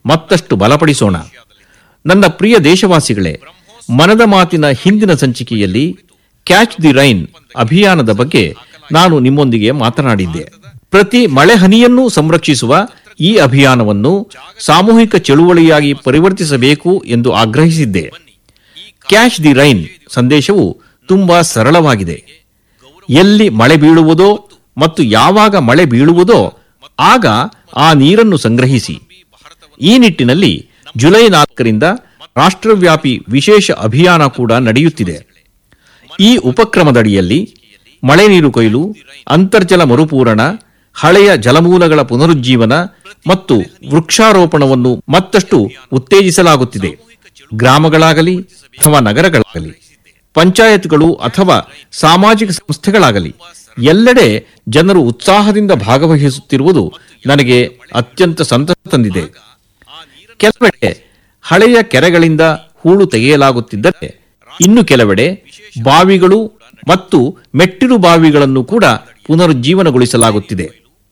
ಮತ್ತಷ್ಟು ಬಲಪಡಿಸೋಣ ನನ್ನ ಪ್ರಿಯ ದೇಶವಾಸಿಗಳೇ ಮನದ ಮಾತಿನ ಹಿಂದಿನ ಸಂಚಿಕೆಯಲ್ಲಿ ಕ್ಯಾಚ್ ದಿ ರೈನ್ ಅಭಿಯಾನದ ಬಗ್ಗೆ ನಾನು ನಿಮ್ಮೊಂದಿಗೆ ಮಾತನಾಡಿದ್ದೆ ಪ್ರತಿ ಮಳೆ ಹನಿಯನ್ನೂ ಸಂರಕ್ಷಿಸುವ ಈ ಅಭಿಯಾನವನ್ನು ಸಾಮೂಹಿಕ ಚಳುವಳಿಯಾಗಿ ಪರಿವರ್ತಿಸಬೇಕು ಎಂದು ಆಗ್ರಹಿಸಿದ್ದೆ ಕ್ಯಾಚ್ ದಿ ರೈನ್ ಸಂದೇಶವು ತುಂಬಾ ಸರಳವಾಗಿದೆ ಎಲ್ಲಿ ಮಳೆ ಬೀಳುವುದೋ ಮತ್ತು ಯಾವಾಗ ಮಳೆ ಬೀಳುವುದೋ ಆಗ ಆ ನೀರನ್ನು ಸಂಗ್ರಹಿಸಿ ಈ ನಿಟ್ಟಿನಲ್ಲಿ ಜುಲೈ ನಾಲ್ಕರಿಂದ ರಾಷ್ಟ್ರವ್ಯಾಪಿ ವಿಶೇಷ ಅಭಿಯಾನ ಕೂಡ ನಡೆಯುತ್ತಿದೆ ಈ ಉಪಕ್ರಮದಡಿಯಲ್ಲಿ ಮಳೆ ನೀರು ಕೊಯ್ಲು ಅಂತರ್ಜಲ ಮರುಪೂರಣ ಹಳೆಯ ಜಲಮೂಲಗಳ ಪುನರುಜ್ಜೀವನ ಮತ್ತು ವೃಕ್ಷಾರೋಪಣವನ್ನು ಮತ್ತಷ್ಟು ಉತ್ತೇಜಿಸಲಾಗುತ್ತಿದೆ ಗ್ರಾಮಗಳಾಗಲಿ ಅಥವಾ ನಗರಗಳಾಗಲಿ ಪಂಚಾಯತ್ಗಳು ಅಥವಾ ಸಾಮಾಜಿಕ ಸಂಸ್ಥೆಗಳಾಗಲಿ ಎಲ್ಲೆಡೆ ಜನರು ಉತ್ಸಾಹದಿಂದ ಭಾಗವಹಿಸುತ್ತಿರುವುದು ನನಗೆ ಅತ್ಯಂತ ಸಂತಸ ತಂದಿದೆ ಕೆಲವೆಡೆ ಹಳೆಯ ಕೆರೆಗಳಿಂದ ಹೂಳು ತೆಗೆಯಲಾಗುತ್ತಿದ್ದರೆ ಇನ್ನು ಕೆಲವೆಡೆ ಬಾವಿಗಳು ಮತ್ತು ಮೆಟ್ಟಿಲು ಬಾವಿಗಳನ್ನು ಕೂಡ ಪುನರುಜ್ಜೀವನಗೊಳಿಸಲಾಗುತ್ತಿದೆ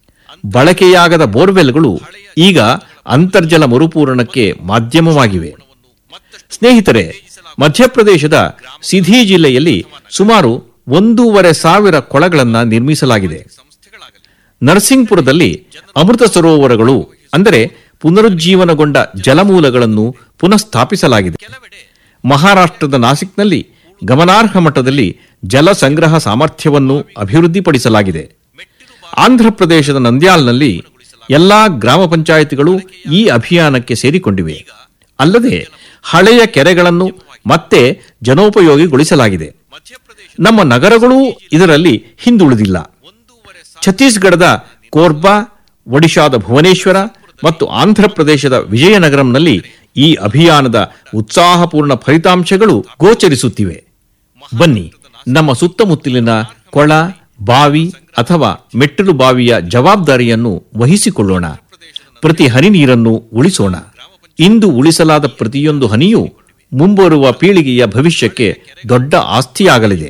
ಬಳಕೆಯಾಗದ ಬೋರ್ವೆಲ್ಗಳು ಈಗ ಅಂತರ್ಜಲ ಮರುಪೂರಣಕ್ಕೆ ಮಾಧ್ಯಮವಾಗಿವೆ ಸ್ನೇಹಿತರೆ ಮಧ್ಯಪ್ರದೇಶದ ಸಿಧಿ ಜಿಲ್ಲೆಯಲ್ಲಿ ಸುಮಾರು ಒಂದೂವರೆ ಸಾವಿರ ಕೊಳಗಳನ್ನು ನಿರ್ಮಿಸಲಾಗಿದೆ ನರಸಿಂಗ್ಪುರದಲ್ಲಿ ಅಮೃತ ಸರೋವರಗಳು ಅಂದರೆ ಪುನರುಜ್ಜೀವನಗೊಂಡ ಜಲಮೂಲಗಳನ್ನು ಪುನಃಸ್ಥಾಪಿಸಲಾಗಿದೆ ಮಹಾರಾಷ್ಟ್ರದ ನಾಸಿಕ್ನಲ್ಲಿ ಗಮನಾರ್ಹ ಮಟ್ಟದಲ್ಲಿ ಜಲ ಸಂಗ್ರಹ ಸಾಮರ್ಥ್ಯವನ್ನು ಅಭಿವೃದ್ಧಿಪಡಿಸಲಾಗಿದೆ ಆಂಧ್ರಪ್ರದೇಶದ ನಂದ್ಯಾಲ್ನಲ್ಲಿ ಎಲ್ಲಾ ಗ್ರಾಮ ಪಂಚಾಯಿತಿಗಳು ಈ ಅಭಿಯಾನಕ್ಕೆ ಸೇರಿಕೊಂಡಿವೆ ಅಲ್ಲದೆ ಹಳೆಯ ಕೆರೆಗಳನ್ನು ಮತ್ತೆ ಜನೋಪಯೋಗಿಗೊಳಿಸಲಾಗಿದೆ ನಮ್ಮ ನಗರಗಳೂ ಇದರಲ್ಲಿ ಹಿಂದುಳಿದಿಲ್ಲ ಛತ್ತೀಸ್ಗಢದ ಕೋರ್ಬಾ ಒಡಿಶಾದ ಭುವನೇಶ್ವರ ಮತ್ತು ಆಂಧ್ರಪ್ರದೇಶದ ವಿಜಯನಗರಂನಲ್ಲಿ ಈ ಅಭಿಯಾನದ ಉತ್ಸಾಹಪೂರ್ಣ ಫಲಿತಾಂಶಗಳು ಗೋಚರಿಸುತ್ತಿವೆ ಬನ್ನಿ ನಮ್ಮ ಸುತ್ತಮುತ್ತಲಿನ ಕೊಳ ಬಾವಿ ಅಥವಾ ಮೆಟ್ಟಿಲು ಬಾವಿಯ ಜವಾಬ್ದಾರಿಯನ್ನು ವಹಿಸಿಕೊಳ್ಳೋಣ ಪ್ರತಿ ಹನಿ ನೀರನ್ನು ಉಳಿಸೋಣ ಇಂದು ಉಳಿಸಲಾದ ಪ್ರತಿಯೊಂದು ಹನಿಯೂ ಮುಂಬರುವ ಪೀಳಿಗೆಯ ಭವಿಷ್ಯಕ್ಕೆ ದೊಡ್ಡ ಆಸ್ತಿಯಾಗಲಿದೆ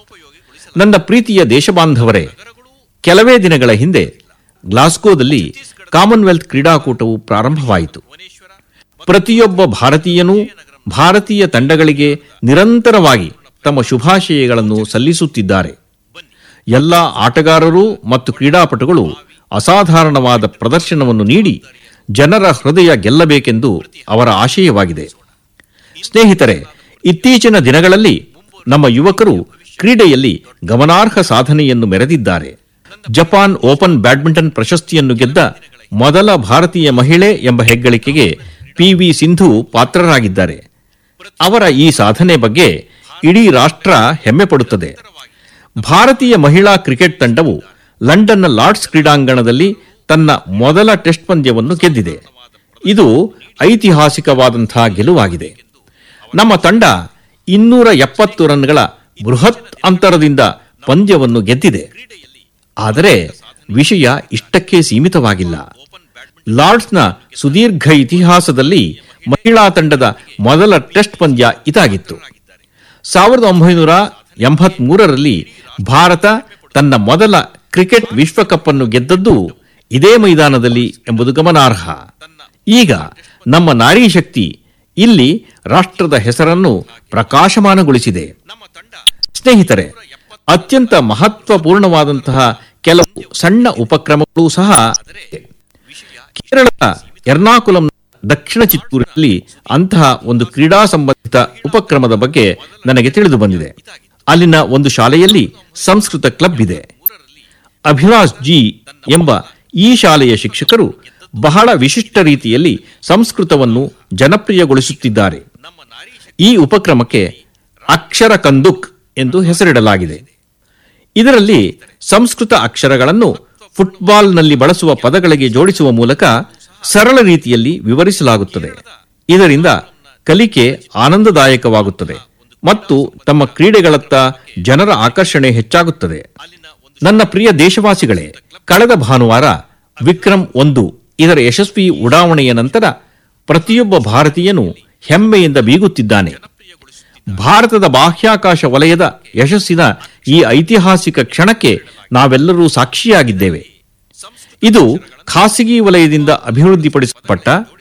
ನನ್ನ ಪ್ರೀತಿಯ ದೇಶಬಾಂಧವರೇ ಕೆಲವೇ ದಿನಗಳ ಹಿಂದೆ ಗ್ಲಾಸ್ಗೋದಲ್ಲಿ ಕಾಮನ್ವೆಲ್ತ್ ಕ್ರೀಡಾಕೂಟವು ಪ್ರಾರಂಭವಾಯಿತು ಪ್ರತಿಯೊಬ್ಬ ಭಾರತೀಯನೂ ಭಾರತೀಯ ತಂಡಗಳಿಗೆ ನಿರಂತರವಾಗಿ ತಮ್ಮ ಶುಭಾಶಯಗಳನ್ನು ಸಲ್ಲಿಸುತ್ತಿದ್ದಾರೆ ಎಲ್ಲ ಆಟಗಾರರು ಮತ್ತು ಕ್ರೀಡಾಪಟುಗಳು ಅಸಾಧಾರಣವಾದ ಪ್ರದರ್ಶನವನ್ನು ನೀಡಿ ಜನರ ಹೃದಯ ಗೆಲ್ಲಬೇಕೆಂದು ಅವರ ಆಶಯವಾಗಿದೆ ಸ್ನೇಹಿತರೆ ಇತ್ತೀಚಿನ ದಿನಗಳಲ್ಲಿ ನಮ್ಮ ಯುವಕರು ಕ್ರೀಡೆಯಲ್ಲಿ ಗಮನಾರ್ಹ ಸಾಧನೆಯನ್ನು ಮೆರೆದಿದ್ದಾರೆ ಜಪಾನ್ ಓಪನ್ ಬ್ಯಾಡ್ಮಿಂಟನ್ ಪ್ರಶಸ್ತಿಯನ್ನು ಗೆದ್ದ ಮೊದಲ ಭಾರತೀಯ ಮಹಿಳೆ ಎಂಬ ಹೆಗ್ಗಳಿಕೆಗೆ ಪಿವಿ ಸಿಂಧು ಪಾತ್ರರಾಗಿದ್ದಾರೆ ಅವರ ಈ ಸಾಧನೆ ಬಗ್ಗೆ ಇಡೀ ರಾಷ್ಟ್ರ ಹೆಮ್ಮೆ ಪಡುತ್ತದೆ ಭಾರತೀಯ ಮಹಿಳಾ ಕ್ರಿಕೆಟ್ ತಂಡವು ಲಂಡನ್ನ ಲಾರ್ಡ್ಸ್ ಕ್ರೀಡಾಂಗಣದಲ್ಲಿ ತನ್ನ ಮೊದಲ ಟೆಸ್ಟ್ ಪಂದ್ಯವನ್ನು ಗೆದ್ದಿದೆ ಇದು ಐತಿಹಾಸಿಕವಾದಂತಹ ಗೆಲುವಾಗಿದೆ ನಮ್ಮ ತಂಡ ಇನ್ನೂರ ಎಪ್ಪತ್ತು ರನ್ಗಳ ಬೃಹತ್ ಅಂತರದಿಂದ ಪಂದ್ಯವನ್ನು ಗೆದ್ದಿದೆ ಆದರೆ ವಿಷಯ ಇಷ್ಟಕ್ಕೆ ಸೀಮಿತವಾಗಿಲ್ಲ ಲಾರ್ಡ್ಸ್ನ ಸುದೀರ್ಘ ಇತಿಹಾಸದಲ್ಲಿ ಮಹಿಳಾ ತಂಡದ ಮೊದಲ ಟೆಸ್ಟ್ ಪಂದ್ಯ ಇದಾಗಿತ್ತು ಸಾವಿರದ ಒಂಬೈನೂರ ಎಂಬತ್ ಮೂರರಲ್ಲಿ ಭಾರತ ತನ್ನ ಮೊದಲ ಕ್ರಿಕೆಟ್ ವಿಶ್ವಕಪ್ ಅನ್ನು ಗೆದ್ದದ್ದು ಇದೇ ಮೈದಾನದಲ್ಲಿ ಎಂಬುದು ಗಮನಾರ್ಹ ಈಗ ನಮ್ಮ ನಾರಿ ಶಕ್ತಿ ಇಲ್ಲಿ ರಾಷ್ಟ್ರದ ಹೆಸರನ್ನು ಪ್ರಕಾಶಮಾನಗೊಳಿಸಿದೆ ಸ್ನೇಹಿತರೆ ಅತ್ಯಂತ ಮಹತ್ವಪೂರ್ಣವಾದಂತಹ ಕೆಲವು ಸಣ್ಣ ಉಪಕ್ರಮಗಳು ಸಹ ಕೇರಳದ ಎರ್ನಾಕುಲಂ ದಕ್ಷಿಣ ಚಿತ್ತೂರಿನಲ್ಲಿ ಅಂತಹ ಒಂದು ಕ್ರೀಡಾ ಸಂಬಂಧಿತ ಉಪಕ್ರಮದ ಬಗ್ಗೆ ನನಗೆ ತಿಳಿದು ಬಂದಿದೆ ಅಲ್ಲಿನ ಒಂದು ಶಾಲೆಯಲ್ಲಿ ಸಂಸ್ಕೃತ ಕ್ಲಬ್ ಇದೆ ಅಭಿಲಾಷ್ ಜಿ ಎಂಬ ಈ ಶಾಲೆಯ ಶಿಕ್ಷಕರು ಬಹಳ ವಿಶಿಷ್ಟ ರೀತಿಯಲ್ಲಿ ಸಂಸ್ಕೃತವನ್ನು ಜನಪ್ರಿಯಗೊಳಿಸುತ್ತಿದ್ದಾರೆ ಈ ಉಪಕ್ರಮಕ್ಕೆ ಅಕ್ಷರ ಕಂದುಕ್ ಎಂದು ಹೆಸರಿಡಲಾಗಿದೆ ಇದರಲ್ಲಿ ಸಂಸ್ಕೃತ ಅಕ್ಷರಗಳನ್ನು ಫುಟ್ಬಾಲ್ನಲ್ಲಿ ಬಳಸುವ ಪದಗಳಿಗೆ ಜೋಡಿಸುವ ಮೂಲಕ ಸರಳ ರೀತಿಯಲ್ಲಿ ವಿವರಿಸಲಾಗುತ್ತದೆ ಇದರಿಂದ ಕಲಿಕೆ ಆನಂದದಾಯಕವಾಗುತ್ತದೆ ಮತ್ತು ತಮ್ಮ ಕ್ರೀಡೆಗಳತ್ತ ಜನರ ಆಕರ್ಷಣೆ ಹೆಚ್ಚಾಗುತ್ತದೆ ನನ್ನ ಪ್ರಿಯ ದೇಶವಾಸಿಗಳೇ ಕಳೆದ ಭಾನುವಾರ ವಿಕ್ರಮ್ ಒಂದು ಇದರ ಯಶಸ್ವಿ ಉಡಾವಣೆಯ ನಂತರ ಪ್ರತಿಯೊಬ್ಬ ಭಾರತೀಯನು ಹೆಮ್ಮೆಯಿಂದ ಬೀಗುತ್ತಿದ್ದಾನೆ ಭಾರತದ ಬಾಹ್ಯಾಕಾಶ ವಲಯದ ಯಶಸ್ಸಿನ ಈ ಐತಿಹಾಸಿಕ ಕ್ಷಣಕ್ಕೆ ನಾವೆಲ್ಲರೂ ಸಾಕ್ಷಿಯಾಗಿದ್ದೇವೆ ಇದು ಖಾಸಗಿ ವಲಯದಿಂದ ಅಭಿವೃದ್ಧಿಪಡಿಸಲ್ಪಟ್ಟ